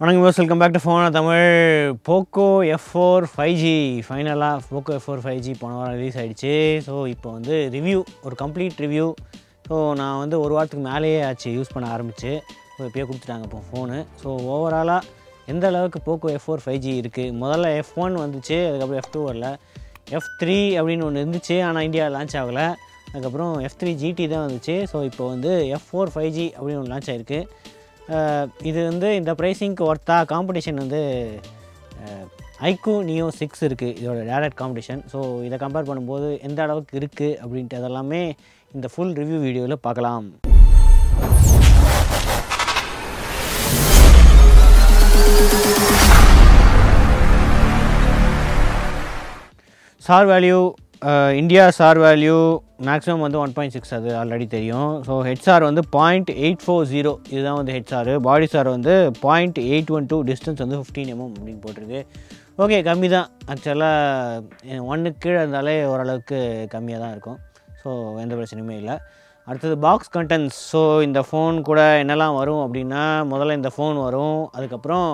வணக்கம் யோஸ் welcome back to phone Tamil Poco F four five G ஃபைனலாக Poco F four five G போன வாரம் ரிலீஸ் ஆகிடுச்சு ஸோ இப்போ வந்து ரிவ்யூ ஒரு கம்ப்ளீட் ரிவ்யூ ஸோ நான் வந்து ஒரு வாரத்துக்கு மேலேயே ஆச்சு யூஸ் பண்ண ஆரம்பிச்சு ஸோ இப்போயே கொடுத்துட்டாங்க இப்போ ஃபோனு ஸோ ஓவராலாக எந்த அளவுக்கு Poco F four five G இருக்குது முதல்ல எஃப் ஒன் வந்துச்சு அதுக்கப்புறம் எஃப் டூ வரல எஃப் த்ரீ அப்படின்னு ஒன்று இருந்துச்சு ஆனால் இந்தியா லான்ச் ஆகலை அதுக்கப்புறம் எஃப் த்ரீ ஜிடி தான் வந்துச்சு ஸோ இப்போ வந்து எஃப் ஃபோர் ஃபைவ் ஜி அப்படின்னு ஒன்று லான்ச் ஆயிருக்கு அஹ் இது வந்து இந்த ப்ரைஸிங்க்கு ஒர்த்தா காம்படிஷன் வந்து ஐக்கூ நியோ சிக்ஸ் இருக்குது இதோட டேரக்ட் காம்படிஷன் ஸோ இதை கம்பேர் பண்ணும்போது எந்த அளவுக்கு இருக்குது அப்படின்ட்டு அதெல்லாமே இந்த ஃபுல் ரிவ்யூ வீடியோவில் பார்க்கலாம் SAR value India SAR value maximum வந்து ஒன் பாயிண்ட் சிக்ஸ் அது ஆல்ரெடி தெரியும் ஸோ ஹெச்ஆர் வந்து பாயிண்ட் எயிட் ஃபோர் ஜீரோ இதுதான் வந்து ஹெச்ஆர் பாடி சார் வந்து point eight one two distance வந்து ஃபிஃப்டீன் எம்எம் அப்படின்னு போட்டிருக்கு ஓகே கம்மி தான் ஆக்சுவலாக ஒன்றுக்கு கீழே இருந்தாலே ஓரளவுக்கு கம்மியாக தான் இருக்கும் ஸோ எந்த பிரச்சனையுமே இல்லை அடுத்தது பாக்ஸ் கண்டென்ட்ஸ் ஸோ இந்த ஃபோன் கூட என்னெல்லாம் வரும் அப்படின்னா முதல்ல இந்த ஃபோன் வரும் அதுக்கப்புறம்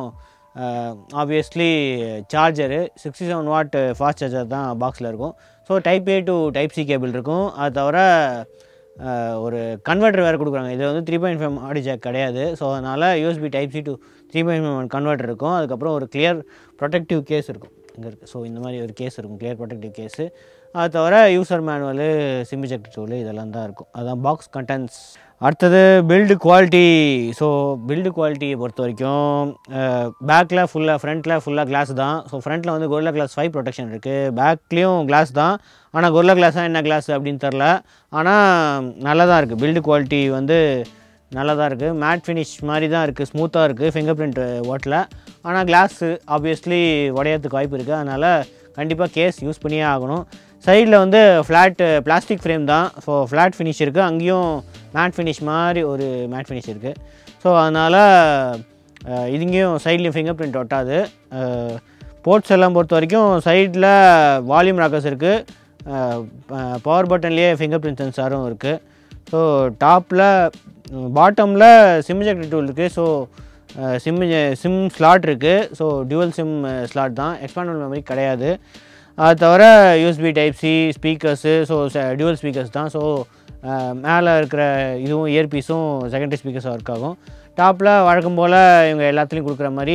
obviously charger sixty seven watt fast charger தான் பாக்ஸில் இருக்கும் so type A to type C cable இருக்கும் அது தவிர அஹ், ஒரு கன்வெர்ட்டர் வேறு கொடுக்குறாங்க இது வந்து three point five audio jack கிடையாது ஸோ அதனால் USB type C to three point five converter இருக்கும் அதுக்கப்புறம் ஒரு கிளியர் ப்ரொடெக்டிவ் கேஸ் இருக்கும் இங்கே இருக்குது ஸோ இந்த மாதிரி ஒரு கேஸ் இருக்கும் கிளியர் ப்ரொடெக்டிவ் கேஸு அது தவிர யூசர் மேனுவலு சிம்பிஜெக்ட் டூலு இதெல்லாம் தான் இருக்கும் அதான் பாக்ஸ் கண்டென்ட்ஸ் அடுத்தது பில்டு குவாலிட்டி ஸோ பில்டு குவாலிட்டியை பொறுத்த வரைக்கும் பேக்கில் ஃபுல்லாக ஃப்ரண்ட்டில் ஃபுல்லாக கிளாஸ் தான் ஸோ ஃப்ரண்ட்டில் வந்து கொரில்லா கிளாஸ் ஃபைவ் ப்ரொடெக்ஷன் இருக்குது பேக்லேயும் கிளாஸ் தான் ஆனால் கொரில்லா கிளாஸாக என்ன கிளாஸ் அப்படின்னு தெரில ஆனால் நல்லா தான் இருக்குது பில்டு குவாலிட்டி வந்து நல்லா தான் இருக்குது மேட் ஃபினிஷ் மாதிரி தான் இருக்குது ஸ்மூத்தாக இருக்குது ஃபிங்கர் பிரிண்ட் ஓட்டல ஆனால் கிளாஸு ஆப்வியஸ்லி உடையறதுக்கு வாய்ப்பு இருக்குது அதனால் கண்டிப்பாக கேஸ் யூஸ் பண்ணியே ஆகணும் சைடில் வந்து ஃப்ளாட் பிளாஸ்டிக் ஃப்ரேம் தான் ஸோ ஃப்ளாட் ஃபினிஷ் இருக்குது அங்கேயும் மேட் ஃபினிஷ் மாதிரி ஒரு மேட் ஃபினிஷ் இருக்குது ஸோ அதனால் இதுங்கேயும் சைட்லேயும் ஃபிங்கர் பிரிண்ட் ஒட்டாது போர்ட்ஸ் எல்லாம் பொறுத்த வரைக்கும் சைடில் வால்யூம் ராக்கர்ஸ் இருக்குது பவர் பட்டன்லேயே ஃபிங்கர் பிரிண்ட் சென்சாரும் இருக்குது ஸோ டாப்பில் பாட்டமில் சிம் ஜெக்ட் டூல் இருக்குது ஸோ சிம் சிம் ஸ்லாட் இருக்குது ஸோ டியூவல் சிம் ஸ்லாட் தான் எக்ஸ்பாண்டபிள் மெமரி கிடையாது அது தவிர USB type C speakers so dual speakers தான் ஸோ மேலே இருக்கிற இதுவும் இயர்பீஸும் செகண்டரி ஸ்பீக்கர்ஸாக ஒர்க் ஆகும் டாப்பில் வழக்கம் போல் இவங்க எல்லாத்துலேயும் கொடுக்குற மாதிரி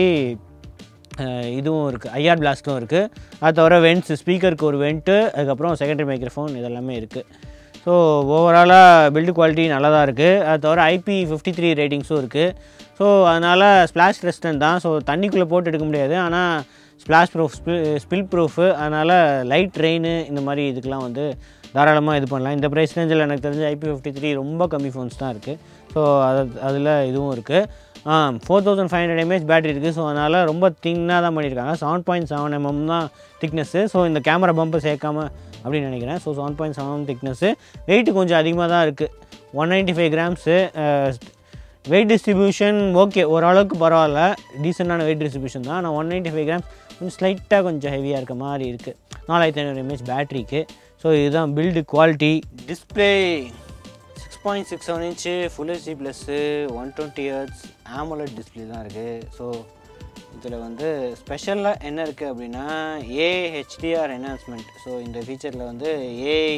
அஹ், இதுவும் இருக்குது ஐஆர் பிளாஸ்ட்டும் இருக்குது அது தவிர வென்ட்ஸ் ஸ்பீக்கருக்கு ஒரு வெண்ட்டு அதுக்கப்புறம் செகண்டரி மைக்ரோஃபோன் இதெல்லாமே இருக்குது ஸோ ஓவராலாக பில்டு குவாலிட்டி நல்லா தான் இருக்குது அது தவிர ஐபி ஃபிஃப்டி த்ரீ ரேட்டிங்ஸும் இருக்குது ஸோ அதனால் ஸ்ப்ளாஷ் ரெஸ்டன் தான் ஸோ தண்ணிக்குள்ளே போட்டு எடுக்க முடியாது ஆனால் ஸ்ப்ளாஷ் ப்ரூஃப் ஸ்பில் ப்ரூஃபு அதனால் லைட் ரெயின் இந்த மாதிரி இதுக்கெலாம் வந்து தாராளமாக இது பண்ணலாம் இந்த ப்ரைஸ் ரேஞ்சில் எனக்கு தெரிஞ்ச ஐபி ஃபிஃப்டி த்ரீ ரொம்ப கம்மி ஃபோன்ஸ் தான் இருக்குது ஸோ அது அதில் இதுவும் இருக்குது ஆ four thousand five hundred mAh battery இருக்குது ஸோ அதனால் ரொம்ப தின்னாக தான் பண்ணியிருக்காங்க செவன் பாயிண்ட் செவன் எம்எம் தான் திக்னஸ்ஸு ஸோ இந்த கேமரா பம்பு சேர்க்காம அப்படின்னு நினைக்கிறேன் so seven point seven thickness weight கொஞ்சம் அதிகமாக தான் இருக்குது one ninety five grams weight distribution okay ஓரளவுக்கு பரவாயில்ல டீசெண்டான வெயிட் டிஸ்ட்ரிபியூஷன் தான் ஆனால் ஒன் நைன்ட்டி ஃபைவ் கிராம்ஸ் கொஞ்சம் ஸ்லைட்டாக கொஞ்சம் ஹெவியாக இருக்க மாதிரி இருக்குது நாலாயிரத்தி ஐநூறு எம்ஏஹெச் பேட்டரிக்கு ஸோ இதுதான் build quality display six point six seven inch full HD plus one twenty hertz AMOLED display தான் இருக்குது ஸோ இதில் வந்து ஸ்பெஷலாக என்ன இருக்குது அப்படின்னா ஏஹெச்டிஆர் என்ஹான்ஸ்மெண்ட் ஸோ இந்த ஃபீச்சரில் வந்து ஏஐ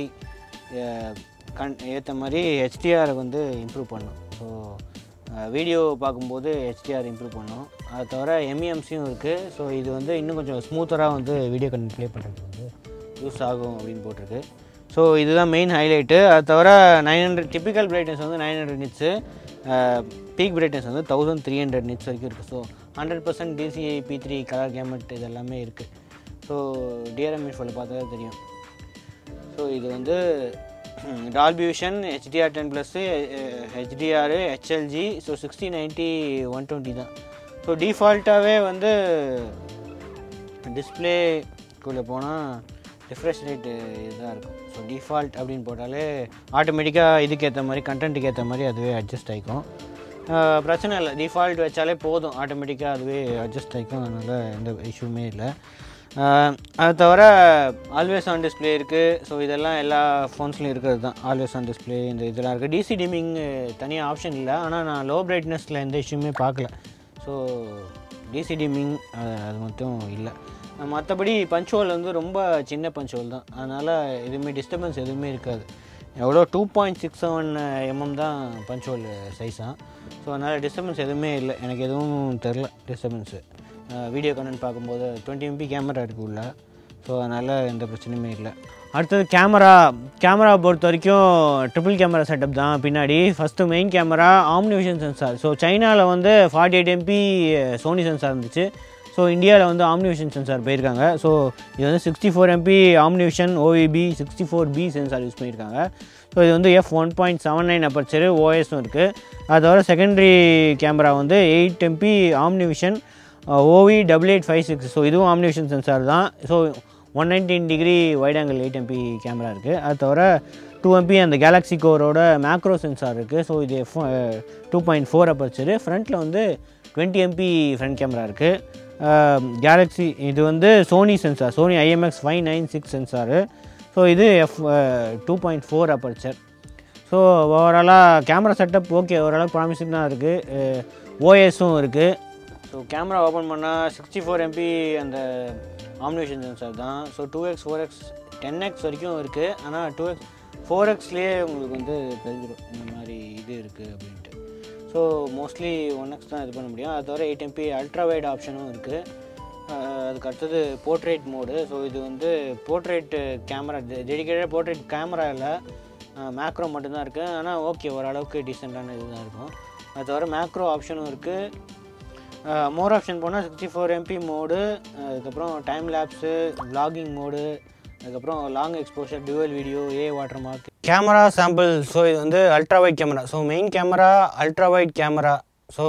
கண் ஏற்ற மாதிரி ஹெச்டிஆரை வந்து இம்ப்ரூவ் பண்ணும் ஸோ வீடியோ பார்க்கும்போது ஹெச்டிஆர் இம்ப்ரூவ் பண்ணும் அது தவிர எம்இஎம்சியும் இருக்குது ஸோ இது வந்து இன்னும் கொஞ்சம் ஸ்மூத்தராக வந்து வீடியோ கண்டென்ட் ப்ளே பண்ணுறதுக்கு வந்து யூஸ் ஆகும் அப்படின்னு போட்டிருக்கு ஸோ இதுதான் மெயின் ஹைலைட்டு அது தவிர நைன் ஹண்ட்ரட் டிப்பிக்கல் பிரைட்னஸ் வந்து nine hundred nits peak brightness வந்து தௌசண்ட் த்ரீ ஹண்ட்ரட் நிட்ஸ் வரைக்கும் இருக்குது so hundred percent DCI P three colour gamut இது எல்லாமே இருக்குது ஸோ டிஆர்எம் ஃபோனில் பார்த்தா தெரியும் ஸோ இது வந்து Dolby Vision HDR ten plus HDR HLG so sixty ninety one twenty தான் ஸோ டிஃபால்ட்டாகவே வந்து டிஸ்பிளேக்குள்ளே போனால் ரிஃப்ரெஷ் ரேட்டு இதுதான் இருக்கும் ஸோ டிஃபால்ட் அப்படின்னு போட்டாலே ஆட்டோமேட்டிக்காக இதுக்கேற்ற மாதிரி கண்டென்ட்டுக்கு ஏற்ற மாதிரி அதுவே அட்ஜஸ்ட் ஆகிக்கும் அஹ் பிரச்சனை இல்லை டிஃபால்ட் வச்சாலே போதும் ஆட்டோமேட்டிக்காக அதுவே அட்ஜஸ்ட் ஆகிக்கும் அதனால் எந்த இஷ்யூமே இல்லை அஹ் அது தவிர ஆல்வேஸ் ஆன் டிஸ்பிளே இருக்குது ஸோ இதெல்லாம் எல்லா ஃபோன்ஸ்லையும் இருக்கிறது தான் ஆல்வேஸ் ஆன் டிஸ்பிளே இந்த இதெல்லாம் இருக்குது டிசி டிமிங் தனியாக ஆப்ஷன் இல்லை ஆனால் நான் லோ பிரைட்னஸில் எந்த இஷ்யூமே பார்க்கல ஸோ டிசி டிமிங் அது மட்டும் இல்லை மற்றபடி பஞ்ச் ஹோல் வந்து ரொம்ப சின்ன பஞ்ச் ஹோல் தான் அதனால் எதுவுமே டிஸ்டர்பன்ஸ் எதுவுமே இருக்காது எவ்வளோ two point six seven mm தான் பஞ்ச் ஹோல் சைஸ் தான் ஸோ அதனால் டிஸ்டர்பன்ஸ் எதுவுமே இல்லை எனக்கு எதுவும் தெரில டிஸ்டர்பன்ஸு வீடியோ கண்டென்ட் பார்க்கும்போது டுவெண்ட்டி எம்பி கேமரா இருக்குது உள்ள ஸோ அதனால் எந்த பிரச்சனையுமே இல்லை அடுத்தது கேமரா கேமரா பொறுத்த வரைக்கும் ட்ரிபிள் கேமரா செட்டப் தான் பின்னாடி first main camera OmniVision sensor so சைனாவில் வந்து forty eight MP Sony sensor இருந்துச்சு ஸோ இந்தியாவில் வந்து ஆம்னிவிஷன் சென்சார் போயிருக்காங்க ஸோ இது வந்து sixty four MP OmniVision OVB sixty four B sensor use பண்ணியிருக்காங்க ஸோ இது வந்து F one point seven nine aperture ஓஎஸும் இருக்குது அது தவிர செகண்டரி கேமரா வந்து eight MP OmniVision OV double eight five six so இதுவும் ஆம்னிவிஷன் சென்சார் தான் so one nineteen degree wide angle eight MP camera இருக்குது அது தவிர டூ எம்பி அந்த கேலக்ஸி கோரோட மேக்ரோ சென்சார் இருக்குது ஸோ இது F two point four aperture ஃப்ரண்ட்டில் வந்து twenty MP front camera Galaxy கேலக்ஸி இது வந்து Sony sensor Sony IMX five nine six sensor so இது F two point four aperture so ஓவராலாக கேமரா செட்டப் ஓகே ஓரளவுக்கு ப்ராமிசிங் தான் இருக்குது ஓஎஸும் இருக்குது ஸோ கேமரா ஓப்பன் பண்ணால் சிக்ஸ்டி ஃபோர் எம்பி அந்த ஆம்னிவேஷன் சென்சார் தான் so two X four X ten X வரைக்கும் இருக்குது ஆனால் டூ எக்ஸ் ஃபோர் எக்ஸ்லேயே உங்களுக்கு வந்து தெரிஞ்சிடும் இந்த மாதிரி இது இருக்குது அப்படின்ட்டு ஸோ மோஸ்ட்லி ஒன் எக்ஸ் தான் இது பண்ண முடியும் அது தவிர எயிட் எம்பி அல்ட்ரா வைட் ஆப்ஷனும் இருக்குது அதுக்கு அடுத்தது போர்ட்ரேட் மோடு ஸோ இது வந்து portrait camera dedicated portrait camera இல்லை மேக்ரோ மட்டும்தான் இருக்குது ஆனால் ஓகே ஓரளவுக்கு டீசெண்டான இதுதான் இருக்கும் அது தவிர மேக்ரோ ஆப்ஷனும் இருக்குது மோர் ஆப்ஷன் போனால் சிக்ஸ்டி ஃபோர் எம்பி மோடு அதுக்கப்புறம் டைம் லேப்ஸு vlogging மோடு அதுக்கப்புறம் long exposure dual video a watermark camera sample so இது வந்து ultra wide camera so main camera ultra wide camera so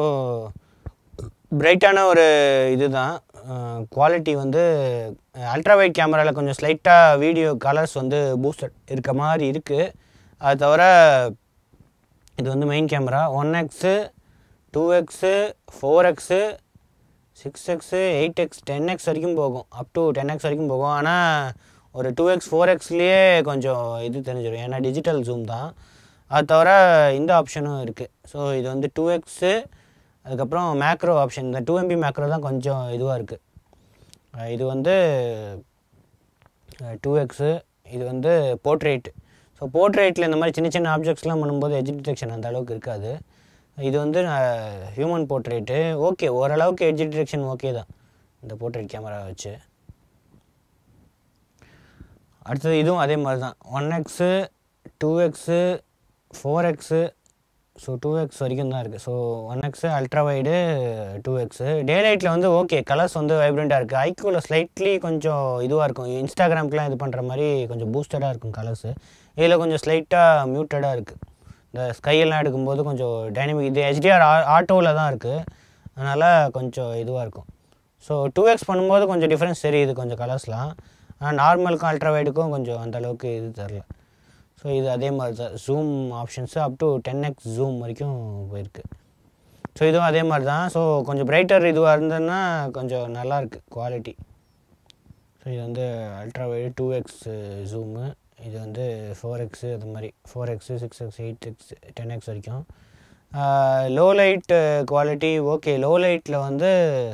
பிரைட்டான ஒரு இதுதான் குவாலிட்டி வந்து ultra wide கேமராவில் கொஞ்சம் ஸ்லைட்டாக வீடியோ கலர்ஸ் வந்து பூஸ்டட் இருக்க மாதிரி இருக்குது அது தவிர இது வந்து main camera one X two X four X six x eight X ten X வரைக்கும் போகும் அப் டு டென் எக்ஸ் வரைக்கும் போகும் ஆனால் ஒரு டூ எக்ஸ் ஃபோர் எக்ஸ்லேயே கொஞ்சம் இது தெரிஞ்சிடும் ஏன்னா டிஜிட்டல் ஜூம் தான் அது தவிர இந்த ஆப்ஷனும் இருக்குது ஸோ இது வந்து டூ எக்ஸு அதுக்கப்புறம் மேக்ரோ ஆப்ஷன் இந்த டூ எம்பி மேக்ரோ தான் கொஞ்சம் இதுவாக இருக்குது இது வந்து டூ எக்ஸு இது வந்து போர்ட்ரேட் ஸோ போர்ட்ரேட்டில் இந்த மாதிரி சின்ன சின்ன ஆப்ஜெக்ட்ஸ்லாம் பண்ணும்போது எட்ஜ் டிடெக்ஷன் அந்த அளவுக்கு இருக்காது இது வந்து ஹியூமன் போர்ட்ரேட்டு ஓகே ஓரளவுக்கு எட்ஜ் டிடெக்ஷன் ஓகே தான் இந்த போர்ட்ரேட் கேமரா வச்சு அடுத்தது இதுவும் அதே மாதிரி தான் one X two X four X so two X வரைக்கும் தான் இருக்குது so one X ultra wide two X day லைட்டில் வந்து ஓகே கலர்ஸ் வந்து வைப்ரண்ட்டாக இருக்குது ஐக்கூவில் ஸ்லைட்லி கொஞ்சம் இதுவாக இருக்கும் இன்ஸ்டாகிராம்க்குலாம் இது பண்ணுற மாதிரி கொஞ்சம் பூஸ்டடாக இருக்கும் கலர்ஸு இதில் கொஞ்சம் ஸ்லைட்டாக மியூட்டடாக இருக்குது இந்த ஸ்கையெல்லாம் எடுக்கும்போது கொஞ்சம் டைனமிக் இது ஹெச்டிஆர் ஆட்டோவில் தான் இருக்குது அதனால் கொஞ்சம் இதுவாக இருக்கும் ஸோ டூ எக்ஸ் பண்ணும்போது கொஞ்சம் டிஃப்ரென்ஸ் தெரியுது கொஞ்சம் கலர்ஸ்லாம் ஆனால் நார்மலுக்கும் அல்ட்ரா வைடுக்கும் கொஞ்சம் அந்த அளவுக்கு இது தெரில ஸோ இது அதே மாதிரி தான் zoom options up to ten X zoom வரைக்கும் போயிருக்கு ஸோ இதுவும் அதே மாதிரி தான் ஸோ கொஞ்சம் பிரைட்டர் இதுவாக இருந்ததுன்னா கொஞ்சம் நல்லாயிருக்கு குவாலிட்டி ஸோ இது வந்து ultra wide two X zoom இது வந்து ஃபோர் எக்ஸு அது மாதிரி four X six X eight X ten X வரைக்கும் low light quality okay low லைட்டில் வந்து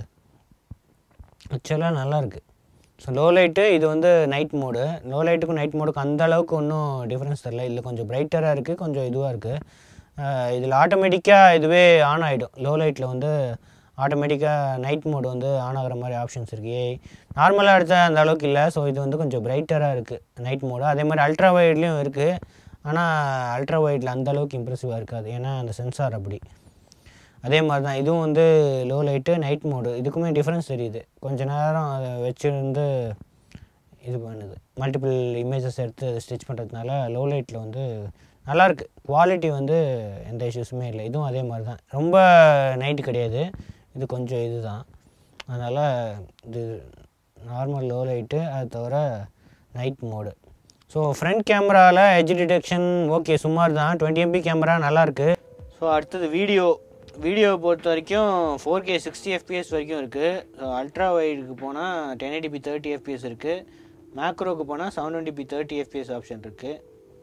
ஆக்சுவலாக நல்லாயிருக்கு ஸோ லோ லைட்டு இது வந்து நைட் மோடு லோ லைட்டுக்கும் நைட் மோடுக்கும் அந்த அளவுக்கு ஒன்றும் டிஃப்ரென்ஸ் தெரில இதில் கொஞ்சம் பிரைட்டராக இருக்குது கொஞ்சம் இதுவாக இருக்குது இதில் ஆட்டோமேட்டிக்காக இதுவே ஆன் ஆகிடும் லோ லைட்டில் வந்து ஆட்டோமேட்டிக்காக நைட் மோடு வந்து ஆன் ஆகிற மாதிரி ஆப்ஷன்ஸ் இருக்குது நார்மலாக எடுத்த அந்த அளவுக்கு இல்லை ஸோ இது வந்து கொஞ்சம் பிரைட்டராக இருக்குது நைட் மோடு அதே மாதிரி அல்ட்ரா வைட்லேயும் இருக்குது ஆனால் அல்ட்ரா வைடில் அந்த அளவுக்கு இம்ப்ரெசிவாக இருக்காது ஏன்னா அந்த சென்சார் அப்படி அதே மாதிரி தான் இதுவும் வந்து லோ லைட்டு நைட் மோடு இதுக்குமே டிஃப்ரென்ஸ் தெரியுது கொஞ்ச நேரம் அதை வச்சுருந்து இது பண்ணுது மல்டிபிள் இமேஜஸ் எடுத்து ஸ்டிச் பண்ணுறதுனால லோ லைட்டில் வந்து நல்லாயிருக்கு குவாலிட்டி வந்து எந்த இஷ்யூஸுமே இல்லை இதுவும் அதே மாதிரி தான் ரொம்ப நைட்டு கிடையாது இது கொஞ்சம் இது தான் அதனால் இது நார்மல் லோ லைட்டு அது தவிர நைட் மோடு ஸோ ஃப்ரண்ட் கேமராவில் எட்ஜ் டிடெக்ஷன் ஓகே சுமார் தான் டுவெண்ட்டி எம்பி கேமரா நல்லாயிருக்கு ஸோ அடுத்தது வீடியோ வீடியோ பொறுத்த வரைக்கும் ஃபோர் கே சிக்ஸ்டி எஃபிஎஸ் வரைக்கும் இருக்குது ஸோ அல்ட்ரா வைடுக்கு போனால் டென் எயிட்டிபி தேர்ட்டி எஃபிஎஸ் இருக்குது மேக்ரோக்கு போனால் seven twenty thirty FPS option இருக்குது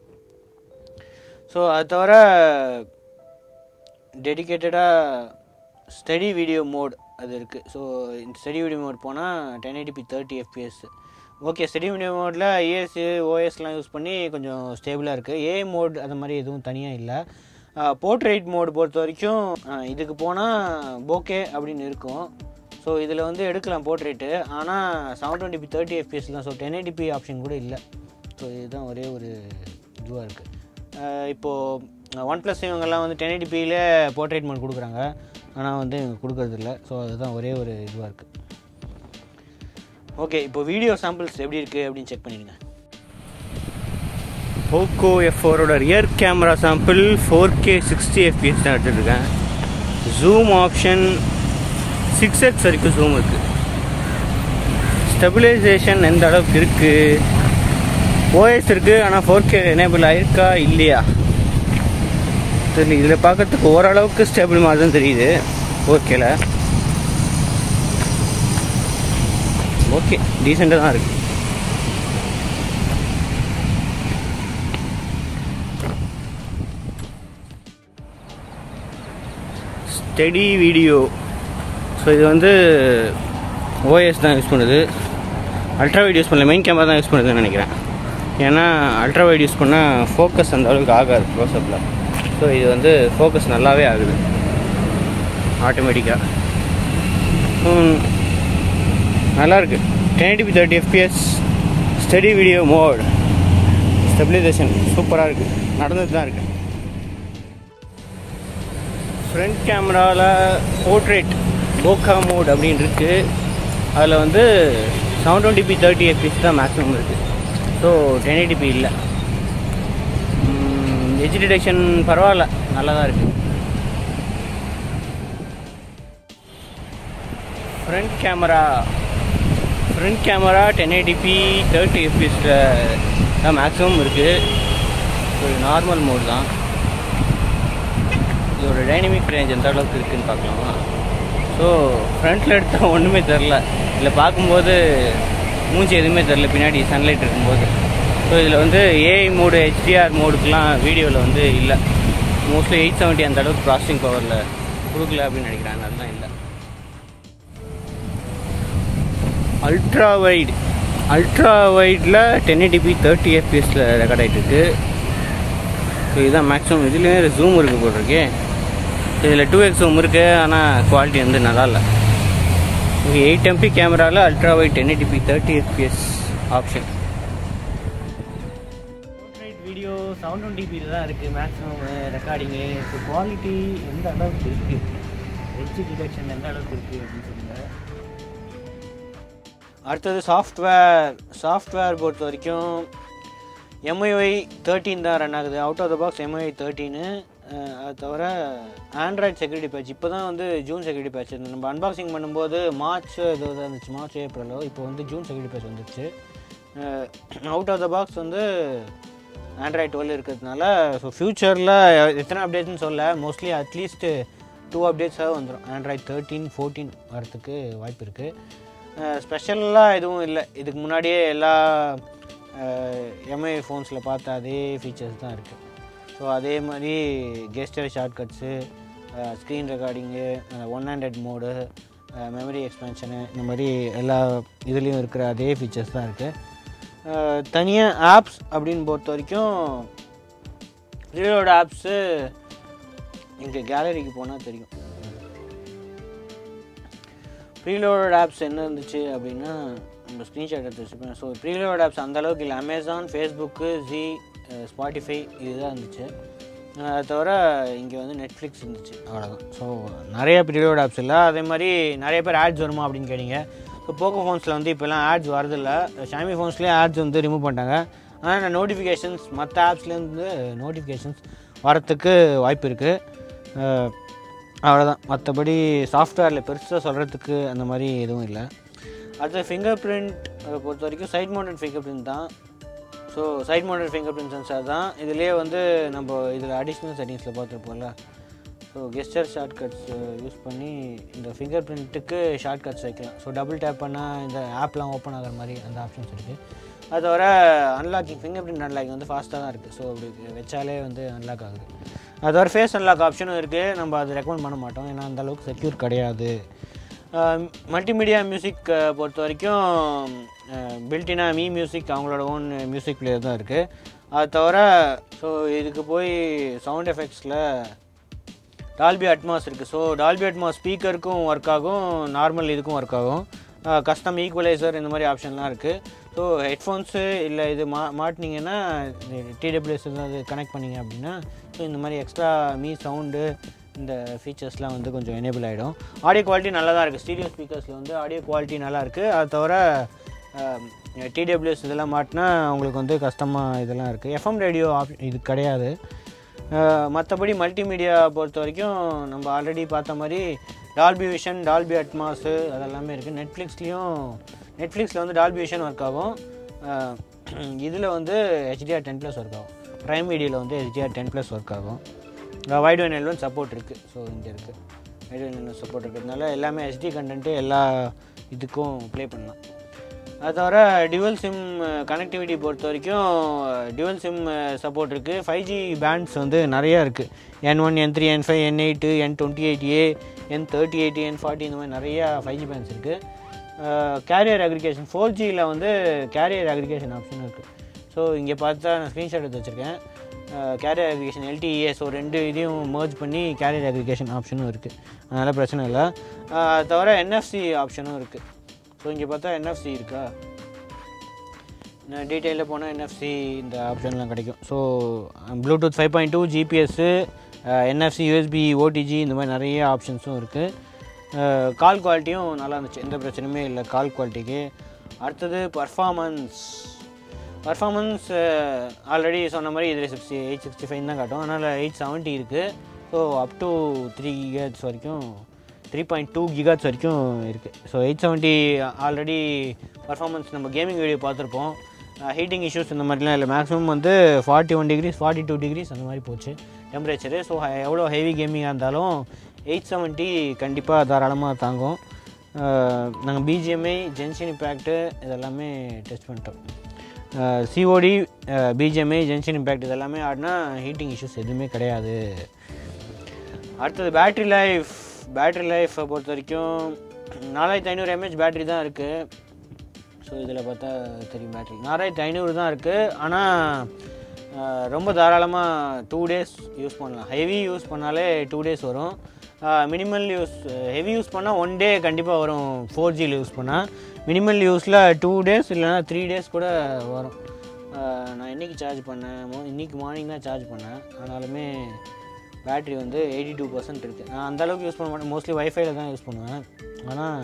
ஸோ அது தவிர டெடிக்கேட்டடாக ஸ்டடி வீடியோ மோட் அது இருக்குது ஸோ இந்த ஸ்டடி வீடியோ மோட் போனால் ten eighty P thirty FPS okay steady video மோடில் ஐஎஸ் ஓஎஸ்லாம் யூஸ் பண்ணி கொஞ்சம் ஸ்டேபிளாக இருக்குது ஏ மோட் அந்த மாதிரி எதுவும் தனியாக இல்லை போர்ட்ரேட் மோடு பொறுத்த வரைக்கும் அஹ், இதுக்கு போனால் போகே அப்படின்னு இருக்கும் ஸோ இதில் வந்து எடுக்கலாம் போர்ட்ரேட்டு ஆனால் seven twenty P thirty FPS தான் ஸோ டென் எயிட்டிபி ஆப்ஷன் கூட இல்லை ஸோ இதுதான் ஒரே ஒரு இதுவாக இருக்குது இப்போது ஒன் ப்ளஸ் இவங்கெல்லாம் வந்து டென் எயிட்டிபியில் போர்ட்ரேட் மோட் கொடுக்குறாங்க ஆனால் வந்து இவங்க கொடுக்கறதில்ல ஸோ அதுதான் ஒரே ஒரு இதுவாக இருக்குது ஓகே இப்போ வீடியோ சாம்பிள்ஸ் எப்படி இருக்குது அப்படின்னு செக் பண்ணிடுங்க போக்கோ எஃப் ஃபோரோட rear camera sample four K sixty FPS தான் எடுத்துருக்கேன் ஜூம் ஆப்ஷன் சிக்ஸ் எக்ஸ் வரைக்கும் ஜூம் இருக்குது ஸ்டெபிலைசேஷன் எந்த அளவுக்கு இருக்குது ஓஎஸ் இருக்குது ஆனால் ஃபோர் கே எனேபிள் ஆயிருக்கா இல்லையா தெரியல இதில் பார்க்கறதுக்கு ஓரளவுக்கு ஸ்டேபிள் மாதிரி தான் தெரியுது ஃபோர் கேல ஓகே டீசெண்டாக தான் இருக்குது ஸ்டெடி வீடியோ ஸோ இது வந்து ஓஎஸ் தான் யூஸ் பண்ணுது அல்ட்ரா வைட் யூஸ் பண்ணல மெயின் கேமரா தான் யூஸ் பண்ணுதுன்னு நினைக்கிறேன் ஏன்னா அல்ட்ரா வைட் யூஸ் பண்ணால் ஃபோக்கஸ் அந்த அளவுக்கு ஆகாது க்ளோஸ்அப்பில் ஸோ இது வந்து ஃபோக்கஸ் நல்லாவே ஆகுது ஆட்டோமேட்டிக்காக நல்லாயிருக்கு ten eighty thirty FPS steady video mode stabilization சூப்பராக இருக்குது நடந்துட்டு தான் இருக்குது ஃப்ரண்ட் கேமராவில் போர்ட்ரேட் போக்கா மோட் அப்படின்னு இருக்குது அதில் வந்து seven twenty P thirty FPS தான் மேக்ஸிமம் இருக்குது ஸோ டென் எயிட்டிபி இல்லை எஜ் டிடெக்ஷன் பரவாயில்ல நல்லா தான் இருக்குது front camera front camera ten eighty P thirty எஃபிஎஸில் தான் மேக்ஸிமம் இருக்குது ஒரு நார்மல் மோட் தான் இதோட டைனமிக் ரேஞ்ச் எந்த அளவுக்கு இருக்குதுன்னு பார்க்கலாமா ஸோ ஃப்ரண்ட்டில் எடுத்தால் ஒன்றுமே தெரில இதில் பார்க்கும்போது மூஞ்சி எதுவுமே தெரில பின்னாடி சன்லைட் இருக்கும்போது ஸோ இதில் வந்து ஏஐ மோடு ஹெச்டிஆர் மோடுக்கெலாம் வீடியோவில் வந்து இல்லை மோஸ்ட்லி எயிட் செவன்ட்டி அந்த அளவுக்கு ப்ராசஸிங் பவரில் கொடுக்கல அப்படின்னு நினைக்கிறேன் அதுதான் இல்லை அல்ட்ரா வைட் அல்ட்ரா வைடில் டென் எயிட்டிபி தேர்ட்டி எஃபிஎஸில் ரெக்கார்ட் ஆகிட்டு இருக்கு ஸோ இதுதான் மேக்ஸிமம் இதுலேயே ஜூம் இருக்குது போட்டிருக்கே இதில் டூ எக்ஸ் ஜூம் இருக்குது ஆனால் குவாலிட்டி வந்து நல்லா இல்லை இங்கே எயிட் எம்பி கேமராவில் ultra wide ten eighty P thirty FPS option video seven twenty பியில் தான் இருக்குது மேக்ஸிமம் ரெக்கார்டிங்கு ஸோ குவாலிட்டி எந்த அளவுக்கு இருக்குது ஹெச் டிடெக்ஷன் எந்த அளவுக்கு இருக்குது அப்படின்னு சொல்லுங்கள் அடுத்தது சாஃப்ட்வேர் சாஃப்ட்வேர் பொறுத்த வரைக்கும் எம்ஐஒய் தேர்ட்டீன் தான் ரன் ஆகுது out of the box MIUI thirteen அது தவிர ஆண்ட்ராய்ட் செக்யூரிட்டி பேட்ச் இப்போ தான் வந்து ஜூன் செக்யூரிட்டி பேட்ச் நம்ம அன்பாக்சிங் பண்ணும்போது மார்ச் இது தான் இருந்துச்சு மார்ச் ஏப்ரலோ இப்போ வந்து ஜூன் செக்யூரிட்டி பேட்ச் வந்துருச்சு அவுட் ஆஃப் த பாக்ஸ் வந்து ஆண்ட்ராய்ட் டுவெல் இருக்கிறதுனால ஸோ ஃப்யூச்சரில் எத்தனை அப்டேட்ஸ்னு சொல்ல மோஸ்ட்லி அட்லீஸ்ட் டூ அப்டேட்ஸாக வந்துடும் ஆண்ட்ராய்ட் தேர்ட்டீன் ஃபோர்டீன் வரத்துக்கு வாய்ப்பு இருக்குது ஸ்பெஷலாக எதுவும் இல்லை இதுக்கு முன்னாடியே எல்லா எம்ஐ ஃபோன்ஸில் பார்த்த அதே ஃபீச்சர்ஸ் தான் இருக்குது ஸோ அதே மாதிரி gesture shortcuts screen recording one hundred mode memory expansion இந்த மாதிரி எல்லா இதுலேயும் இருக்கிற அதே ஃபீச்சர்ஸ் தான் இருக்குது தனியாக ஆப்ஸ் அப்படின்னு பொறுத்த வரைக்கும் ரியலோட ஆப்ஸு இங்கே கேலரிக்கு போனால் தெரியும் ப்ரீலோட் ஆப்ஸ் என்ன இருந்துச்சு அப்படின்னா நம்ம ஸ்க்ரீன்ஷாட் எடுத்து வச்சுப்பேன் ஸோ ப்ரீலோட் ஆப்ஸ் அந்த அளவுக்கு இல்லை அமேசான் ஃபேஸ்புக்கு ஜி ஸ்பாட்டிஃபை இதுதான் இருந்துச்சு அது தவிர இங்கே வந்து நெட்ஃப்ளிக்ஸ் இருந்துச்சு அவ்வளோதான் ஸோ நிறைய ப்ரீலோட் ஆப்ஸ் இல்லை அதே மாதிரி நிறைய பேர் ஆட்ஸ் வருமா அப்படின்னு கேட்டிங்க ஸோ போக்கோ ஃபோன்ஸில் வந்து இப்போலாம் ஆட்ஸ் வரதில்லை ஷாமி ஃபோன்ஸ்லேயே ஆட்ஸ் வந்து ரிமூவ் பண்ணிட்டாங்க ஆனால் நோட்டிஃபிகேஷன்ஸ் மற்ற ஆப்ஸ்லேருந்து நோட்டிஃபிகேஷன்ஸ் வரத்துக்கு வாய்ப்பு இருக்குது அவ்வளோதான் மற்றபடி சாஃப்ட்வேரில் பெருசாக சொல்கிறதுக்கு அந்த மாதிரி எதுவும் இல்லை அடுத்த ஃபிங்கர் பிரிண்ட் பொறுத்த வரைக்கும் சைட் மவுண்டட் ஃபிங்கர் பிரிண்ட் தான் so side mounted finger print sensor தான் இதுலேயே வந்து நம்ம இதில் அடிஷ்னல் செட்டிங்ஸில் பார்த்துருப்போம்ல ஸோ கெஸ்டர் ஷார்ட்கட்ஸ் யூஸ் பண்ணி இந்த ஃபிங்கர் பிரிண்ட்டுக்கு ஷார்ட்கட்ஸ் வைக்கலாம் ஸோ டபுள் டேப் பண்ணால் இந்த ஆப்லாம் ஓப்பன் ஆகிற மாதிரி அந்த ஆப்ஷன்ஸ் இருக்குது அது தவிர அன்லாக்கிங் ஃபிங்கர் பிரிண்ட் அன்லாக்கிங் வந்து ஃபாஸ்ட்டாக தான் இருக்குது ஸோ அப்படி வச்சாலே வந்து அன்லாக் ஆகுது அது தவிர ஃபேஸ் அன்லாக் ஆப்ஷனும் இருக்குது நம்ம அது ரெக்கமெண்ட் பண்ண மாட்டோம் ஏன்னா அந்த அளவுக்கு செக்யூர் கிடையாது மல்டிமீடியா மியூசிக் பொறுத்த வரைக்கும் பில்டினா மீ மியூசிக் அவங்களோட ஓன் மியூசிக் பிளேயர் தான் இருக்குது அது தவிர ஸோ இதுக்கு போய் சவுண்ட் எஃபெக்ட்ஸில் டால்பி அட்மாஸ் இருக்குது ஸோ டால்பி அட்மாஸ் ஸ்பீக்கருக்கும் ஒர்க் ஆகும் நார்மல் இதுக்கும் ஒர்க் ஆகும் கஸ்டம் ஈக்குவலைசர் இந்த மாதிரி ஆப்ஷன்லாம் இருக்குது ஸோ ஹெட்ஃபோன்ஸு இல்லை இது மா மாட்டினீங்கன்னா டிடபிள்யூஎஸ் ஏதாவது கனெக்ட் பண்ணீங்க அப்படின்னா ஸோ இந்த மாதிரி எக்ஸ்ட்ரா மீ சவுண்டு இந்த ஃபீச்சர்ஸ்லாம் வந்து கொஞ்சம் எனேபிள் ஆகிடும் ஆடியோ குவாலிட்டி நல்லா தான் இருக்குது ஸ்டீரியோ ஸ்பீக்கர்ஸில் வந்து ஆடியோ குவாலிட்டி நல்லா இருக்குது அது தவிர டிடபிள்யூஎஸ் இதெல்லாம் மாட்டினா உங்களுக்கு வந்து கஷ்டமாக இதெல்லாம் இருக்குது எஃப்எம் ரேடியோ ஆப் இது கிடையாது மற்றபடி மல்டிமீடியா பொறுத்த வரைக்கும் நம்ம ஆல்ரெடி பார்த்த மாதிரி டால்பி விஷன் டால்பி அட்மாஸு அதெல்லாமே இருக்குது நெட்ஃப்ளிக்ஸ்லேயும் நெட்ஃப்ளிக்ஸில் வந்து டால்பி விஷன் ஒர்க் ஆகும் இதில் வந்து ஹெச்டிஆர் டென் ப்ளஸ் ஒர்க் ஆகும் ப்ரைம் வீடியோவில் வந்து ஹெச்டிஆர் டென் ப்ளஸ் ஒர்க் ஆகும் வைட் ஒன் எல்வன் சப்போர்ட் இருக்குது ஸோ இங்கே இருக்குது வைட் ஒன் எல்வன் சப்போர்ட் இருக்கிறதுனால எல்லாமே ஹெச்டி கண்டென்ட்டு எல்லா இதுக்கும் ப்ளே பண்ணலாம் அது தவிர டியூவல் சிம் கனெக்டிவிட்டி பொறுத்த வரைக்கும் டியூவல் சிம் சப்போர்ட் இருக்குது ஃபைவ் ஜி பேண்ட்ஸ் வந்து நிறையா இருக்குது N one N three N five N eight N twenty eight A N thirty eight N forty இந்த மாதிரி நிறையா ஃபைவ் ஜி பேண்ட்ஸ் இருக்குது கேரியர் அக்ரிகேஷன் ஃபோர் ஜியில் வந்து கேரியர் அக்ரிகேஷன் ஆப்ஷன் இருக்குது ஸோ இங்கே பார்த்தா நான் ஸ்க்ரீன்ஷாட் எடுத்து வச்சுருக்கேன் கேரியர் அக்ரிகேஷன் எல்டிஏ ஸோ ரெண்டு இதையும் மர்ஜ் பண்ணி கேரியர் அக்ரிகேஷன் ஆப்ஷனும் இருக்குது அதனால் பிரச்சனை இல்லை அது தவிர என்எஃப்சி ஆப்ஷனும் இருக்குது ஸோ இங்கே பார்த்தா என்எஃப்சி இருக்கா நான் டீட்டெயிலில் போனால் என்எஃப்சி இந்த ஆப்ஷன்லாம் கிடைக்கும் so Bluetooth five point two GPS NFC USB OTG இந்த மாதிரி நிறைய ஆப்ஷன்ஸும் இருக்குது கால் குவாலிட்டியும் நல்லா இருந்துச்சு எந்த பிரச்சனையுமே இல்லை கால் குவாலிட்டிக்கு அடுத்தது பர்ஃபாமன்ஸ் பர்ஃபாமன்ஸ் ஆல்ரெடி சொன்ன மாதிரி இதில் சிக்ஸ்டி எயிட் சிக்ஸ்டி ஃபைவ் தான் காட்டும் அதனால் எயிட் செவன்ட்டி இருக்குது so up to three gigahertz வரைக்கும் த்ரீ பாயிண்ட் டூ கிகாட்ஸ் வரைக்கும் இருக்குது so eight seventy already performance நம்ம கேமிங் வீடியோ பார்த்துருப்போம் ஹீட்டிங் இஷ்யூஸ் இந்த மாதிரிலாம் இல்லை மேக்ஸிமம் வந்து forty one degrees forty two degrees அந்த மாதிரி போச்சு டெம்பரேச்சரு ஸோ எவ்வளோ ஹெவி கேமிங்காக இருந்தாலும் எயிட் செவன்ட்டி கண்டிப்பாக தாராளமாக தாங்கும் நாங்கள் பிஜிஎம்ஐ ஜென்ஷன் இம்பேக்ட்டு இதெல்லாமே டெஸ்ட் பண்ணிட்டோம் சிஓடி பிஜிஎம்ஐ ஜென்ஷன் இம்பேக்ட் இதெல்லாமே ஆடினா ஹீட்டிங் இஷ்யூஸ் எதுவுமே கிடையாது அடுத்தது பேட்ரி லைஃப் பேட்ரி லைஃப்பை பொறுத்த வரைக்கும் நாலாயிரத்தி ஐநூறு எம்ஏஹெச் பேட்ரி தான் இருக்குது ஸோ இதில் பார்த்தா தெரியும் பேட்ரி நாலாயிரத்தி ஐநூறு தான் இருக்குது ஆனால் ரொம்ப தாராளமாக டூ டேஸ் யூஸ் பண்ணலாம் ஹெவி யூஸ் பண்ணாலே டூ டேஸ் வரும் மினிமல் யூஸ் ஹெவி யூஸ் பண்ணால் ஒன் டே கண்டிப்பாக வரும் ஃபோர் ஜியில் யூஸ் பண்ணால் மினிமல் யூஸில் டூ டேஸ் இல்லைனா த்ரீ டேஸ் கூட வரும் நான் இன்றைக்கி சார்ஜ் பண்ணேன் மோ இன்றைக்கி மார்னிங் தான் சார்ஜ் பண்ணேன் ஆனாலுமே பேட்ரி வந்து எயிட்டி டூ பர்சன்ட் இருக்குது நான் அந்தளவுக்கு யூஸ் பண்ண மாட்டேன் மோஸ்ட்லி ஒய்ஃபைல தான் யூஸ் பண்ணுவேன் ஆனால்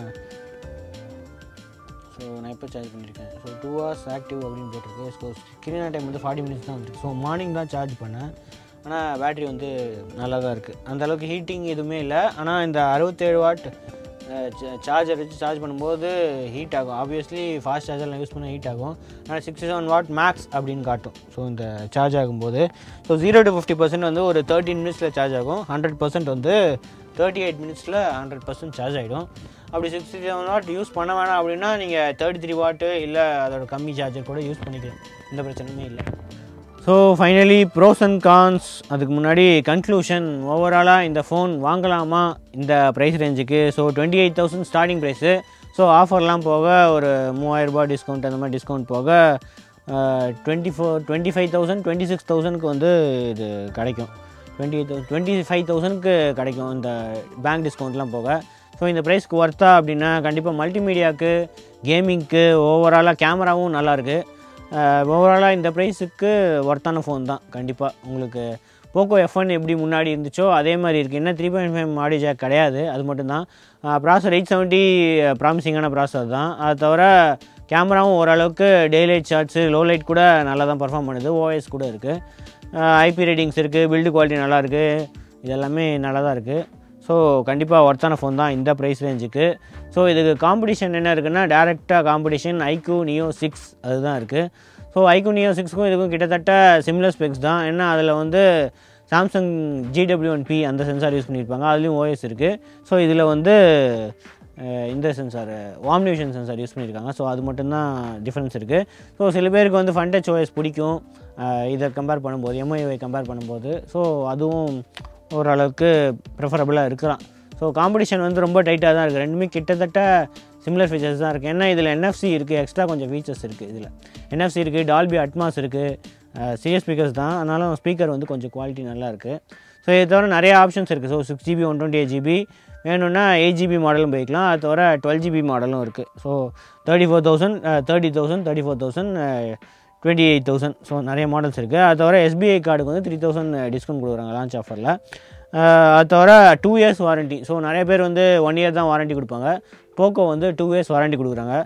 ஸோ நான் எப்போ சார்ஜ் பண்ணியிருக்கேன் ஸோ டூ ஹவர்ஸ் ஆக்டிவ் அப்படின்னு போட்டிருக்கு ஸோ ஸ்க்ரீன் டைம் வந்து ஃபார்ட்டி மினிட்ஸ் தான் வந்துருக்கு ஸோ மார்னிங் தான் சார்ஜ் பண்ணேன் ஆனால் பேட்ரி வந்து நல்லா தான் இருக்குது அந்தளவுக்கு ஹீட்டிங் எதுவுமே இல்லை ஆனால் இந்த அறுபத்தேழு வாட் சார்ஜர் வச்சு சார்ஜ் பண்ணும்போது ஹீட் ஆகும் ஆப்வியஸ்லி ஃபாஸ்ட் சார்ஜர்லாம் யூஸ் பண்ண ஹீட் ஆகும் ஆனால் சிக்ஸ்டி செவன் வாட் மேக்ஸ் அப்படின்னு காட்டும் ஸோ இந்த சார்ஜ் ஆகும்போது so zero to fifty percent வந்து ஒரு தேர்ட்டின் மினிட்ஸில் சார்ஜ் ஆகும் ஹண்ட்ரட் பர்சன்ட் வந்து தேர்ட்டி எயிட் மினிட்ஸில் ஹண்ட்ரட் பர்சன்ட் சார்ஜ் ஆகிடும் அப்படி சிக்ஸ்டி செவன் வாட் யூஸ் பண்ண வேணாம் அப்படின்னா நீங்கள் தேர்ட்டி த்ரீ வாட்டு இல்லை அதோட கம்மி சார்ஜர் கூட யூஸ் பண்ணிக்கலாம் எந்த பிரச்சனையுமே இல்லை so finally pros and cons அதுக்கு முன்னாடி கன்க்ளூஷன் ஓவராலாக இந்த ஃபோன் வாங்கலாமா இந்த ப்ரைஸ் ரேஞ்சுக்கு so twenty eight thousand starting price so ஆஃபர்லாம் போக ஒரு மூவாயிரரூபா டிஸ்கவுண்ட் அந்த மாதிரி டிஸ்கவுண்ட் போக twenty four twenty five thousand twenty six தௌசண்ட்க்கு வந்து இது கிடைக்கும் twenty eight thousand twenty five தௌசண்ட்க்கு கிடைக்கும் இந்த பேங்க் டிஸ்கவுண்ட்லாம் போக ஸோ இந்த ப்ரைஸ்க்கு ஒர்த்தா அப்படின்னா கண்டிப்பாக மல்டிமீடியாவுக்கு கேமிங்க்கு ஓவராலாக கேமராவும் நல்லாயிருக்கு ஓவராலாக இந்த ப்ரைஸுக்கு ஒர்த்தான ஃபோன் தான் கண்டிப்பாக உங்களுக்கு போக்கோ எஃப் ஒன் எப்படி முன்னாடி இருந்துச்சோ அதே மாதிரி இருக்குது என்ன three point five audio jack கிடையாது அது மட்டும்தான் ப்ராசர் எயிட் செவன்ட்டி ப்ராமிசிங்கான ப்ராசர் தான் அது தவிர கேமராவும் ஓரளவுக்கு day light shots low light கூட நல்லா தான் பர்ஃபார்ம் பண்ணுது ஓஎஸ் கூட இருக்குது ஐபி ரேட்டிங்ஸ் இருக்குது பில்டு குவாலிட்டி நல்லா இருக்குது இதெல்லாமே நல்லா தான் இருக்குது ஸோ கண்டிப்பாக ஒர்த்தான ஃபோன் தான் இந்த ப்ரைஸ் ரேஞ்சுக்கு ஸோ இதுக்கு காம்படிஷன் என்ன இருக்குன்னா டேரெக்டாக காம்படிஷன் ஐக்யூ நியோ சிக்ஸ் அதுதான் இருக்குது ஸோ ஐக்யூ நியோ சிக்ஸ்க்கும் இதுக்கும் கிட்டத்தட்ட சிம்லர் ஸ்பெக்ஸ் தான் ஏன்னா அதில் வந்து சாம்சங் ஜிடபிள்யூ ஒன் பி அந்த சென்சார் யூஸ் பண்ணியிருப்பாங்க அதுலேயும் ஓஎஸ் இருக்குது ஸோ இதில் வந்து இந்த சென்சார் வாம்னியூஷன் சென்சார் யூஸ் பண்ணியிருக்காங்க ஸோ அது மட்டும்தான் டிஃப்ரென்ஸ் இருக்குது ஸோ சில பேருக்கு வந்து ஃபன் டச் ஓஎஸ் பிடிக்கும் இதை கம்பேர் பண்ணும்போது எம்ஐவை கம்பேர் பண்ணும்போது ஸோ அதுவும் ஓரளவுக்கு ப்ரிஃபரபுளாக இருக்கலாம் ஸோ காம்படிஷன் வந்து ரொம்ப டைட்டாக தான் இருக்குது ரெண்டுமே கிட்டத்தட்ட சிமிலர் ஃபீச்சர்ஸ் தான் இருக்குது ஏன்னா இதில் என்எஃப்சி இருக்குது எக்ஸ்ட்ரா கொஞ்சம் ஃபீச்சர்ஸ் இருக்குது இதில் என்எஃப்சி இருக்குது டால்பி அட்மாஸ் இருக்குது சிஎஸ் ஸ்பீக்கர்ஸ் தான் அதனாலும் ஸ்பீக்கர் வந்து கொஞ்சம் குவாலிட்டி நல்லா இருக்குது ஸோ இது தவிர நிறைய ஆப்ஷன்ஸ் இருக்குது so six GB one twenty eight GB வேணும்னா எயிட் ஜிபி மாடலும் போய்க்கலாம் அது தவிர டுவெல் ஜிபி மாடலும் இருக்குது so thirty four thousand thirty thousand thirty four thousand twenty eight thousand so நிறைய மாடல்ஸ் இருக்குது அது தவிர எஸ்பிஐ கார்டுக்கு வந்து த்ரீ தௌசண்ட் டிஸ்கவுண்ட் கொடுக்குறாங்க லான்ச் ஆஃபரில் அது தவிர டூ இயர்ஸ் வாரண்ட்டி ஸோ நிறைய பேர் வந்து ஒன் இயர் தான் வாரண்ட்டி கொடுப்பாங்க போக்கோ வந்து டூ இயர்ஸ் வாரண்ட்டி கொடுக்குறாங்க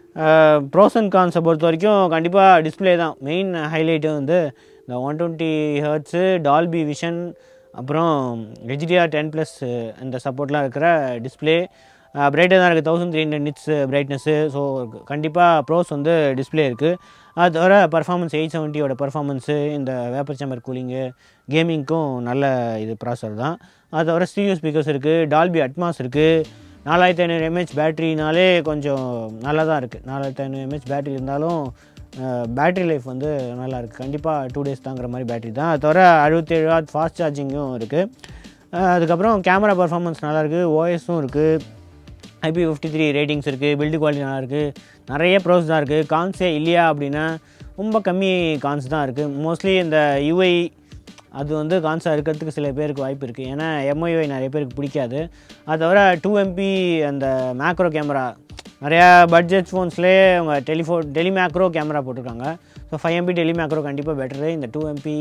ப்ரோஸ் அண்ட் கான்ஸை பொறுத்த வரைக்கும் கண்டிப்பாக டிஸ்பிளே தான் மெயின் ஹைலைட்டு வந்து இந்த one twenty hertz Dolby Vision அப்புறம் ஹெச்டிஆர் டென் ப்ளஸ் இந்த சப்போர்ட்லாம் இருக்கிற டிஸ்பிளே பிரைட்டாக தான் இருக்குது thousand three hundred nits brightness so கண்டிப்பாக ப்ரோஸ் வந்து டிஸ்பிளே இருக்குது அது தவிர பர்ஃபார்மன்ஸ் எயிட் செவன்ட்டியோட பர்ஃபார்மன்ஸு இந்த வேப்பர் சேம்பர் கூலிங்கு கேமிங்க்கும் நல்ல இது ப்ராசர் தான் அது தவிர ஸ்டீரியோ ஸ்பீக்கர்ஸ் இருக்குது டால்பி அட்மாஸ் இருக்குது நாலாயிரத்தி ஐநூறு எம்ஹெச் பேட்டரினாலே கொஞ்சம் நல்லா தான் இருக்குது நாலாயிரத்தி ஐநூறு எம்ஹெச் பேட்டரி இருந்தாலும் பேட்டரி லைஃப் வந்து நல்லா இருக்குது கண்டிப்பாக டூ டேஸ் தாங்கிற மாதிரி பேட்டரி தான் அது தவிர அறுபத்தேழு வாட் ஃபாஸ்ட் சார்ஜிங்கும் இருக்குது அதுக்கப்புறம் கேமரா பர்ஃபார்மன்ஸ் நல்லாயிருக்கு ஓஎஸும் இருக்குது ஐபி ஃபிஃப்டி த்ரீ ரேட்டிங்ஸ் இருக்குது பில்டு குவாலிட்டி நல்லா இருக்குது நிறைய ப்ரோஸ் தான் இருக்குது கான்ஸே இல்லையா அப்படின்னா ரொம்ப கம்மி கான்ஸ் தான் இருக்குது மோஸ்ட்லி இந்த யூஐ அது வந்து கான்ஸாக இருக்கிறதுக்கு சில பேருக்கு வாய்ப்பு இருக்குது ஏன்னா எம்ஐஒய் நிறைய பேருக்கு பிடிக்காது அது தவிர டூ எம்பி அந்த மேக்ரோ கேமரா நிறையா பட்ஜெட் ஃபோன்ஸ்லேயே அவங்க டெலிஃபோ டெலி மேக்ரோ கேமரா போட்டிருக்காங்க so five MP tele macro கண்டிப்பாக பெட்டரு இந்த two MP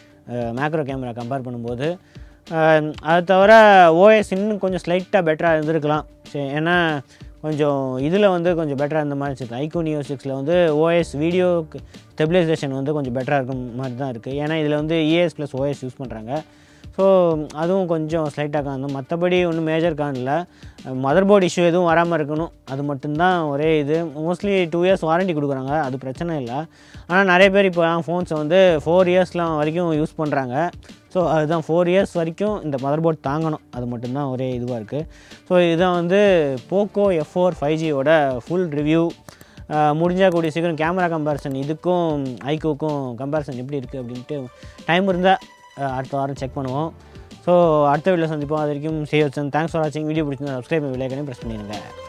macro camera compare பண்ணும்போது அஹ், அது தவிர ஓஎஸ் இன்னும் கொஞ்சம் ஸ்லைட்டாக பெட்டராக இருந்திருக்கலாம் சரி ஏன்னா கொஞ்சம் இதில் வந்து கொஞ்சம் பெட்டராக இருந்த மாதிரி இருந்துச்சு ஐகோனியோ சிக்ஸில் வந்து ஓஎஸ் வீடியோ ஸ்டெபிலைசேஷன் வந்து கொஞ்சம் பெட்டராக இருக்கும் மாதிரி தான் இருக்குது ஏன்னா இதில் வந்து இஎஸ் ப்ளஸ் ஓஎஸ் யூஸ் பண்ணுறாங்க ஸோ அதுவும் கொஞ்சம் ஸ்லைட்டாக காணும் மற்றபடி ஒன்றும் மேஜர் காணல மதர் போர்டு இஷ்யூ எதுவும் வராமல் இருக்கணும் அது மட்டும்தான் ஒரே இது மோஸ்ட்லி டூ இயர்ஸ் வாரண்டி கொடுக்குறாங்க அது பிரச்சனை இல்லை ஆனால் நிறைய பேர் இப்போ ஃபோன்ஸை வந்து ஃபோர் இயர்ஸ்லாம் வரைக்கும் யூஸ் பண்ணுறாங்க ஸோ அதுதான் ஃபோர் இயர்ஸ் வரைக்கும் இந்த மதர் போர்ட் தாங்கணும் அது மட்டும்தான் ஒரே இதுவாக இருக்குது ஸோ இதுதான் வந்து போக்கோ எஃப் ஃபோர் ஃபைவ் ஜியோட ஃபுல் ரிவ்யூ முடிஞ்சால் கூடிய சீக்கிரம் கேமரா கம்பேரிசன் இதுக்கும் ஐக்கோக்கும் கம்பேரிசன் எப்படி இருக்குது அப்படின்ட்டு டைம் இருந்தால் அடுத்த வாரம் செக் பண்ணுவோம் ஸோ அடுத்த வீடியோவில் சந்திப்போம் அது வரைக்கும் சேவ் தேங்க்ஸ் ஃபார் வாட்சிங் வீடியோ பிடிச்சிருந்தா சப்ஸ்கிரைப் விலைக்கனையும் ப்ரெஸ் பண்ணிடுங்க